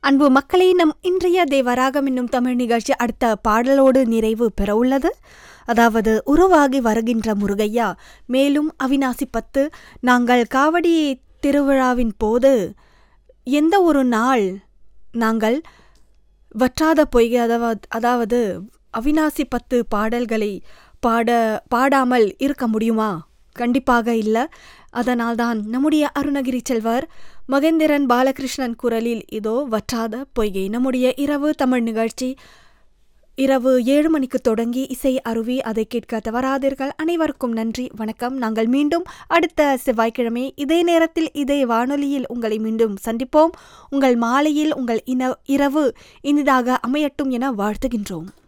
அன்பு மக்களே நம் இன்றைய தேவராகம் என்னும் தமிழ் நிகழ்ச்சி அடுத்த பாடலோடு நிறைவு பெற உள்ளது அதாவது உருவாகி வருகின்ற முருகையா மேலும் அவிநாசி பத்து நாங்கள் காவடி திருவிழாவின் போது எந்த ஒரு நாள் நாங்கள் வற்றாத பொய்கை அதாவது அதாவது அவிநாசி பத்து பாடல்களை பாட பாடாமல் இருக்க முடியுமா கண்டிப்பாக இல்லை அதனால்தான் நம்முடைய அருணகிரி செல்வர் மகேந்திரன் பாலகிருஷ்ணன் குரலில் இதோ வற்றாத பொய்கை நம்முடைய இரவு தமிழ் நிகழ்ச்சி இரவு ஏழு மணிக்கு தொடங்கி இசை அருவி அதை கேட்க தவறாதீர்கள் அனைவருக்கும் நன்றி வணக்கம் நாங்கள் மீண்டும் அடுத்த செவ்வாய்க்கிழமை இதே நேரத்தில் இதே வானொலியில் உங்களை மீண்டும் சந்திப்போம் உங்கள் மாலையில் உங்கள் இன இரவு இனிதாக அமையட்டும் என வாழ்த்துகின்றோம்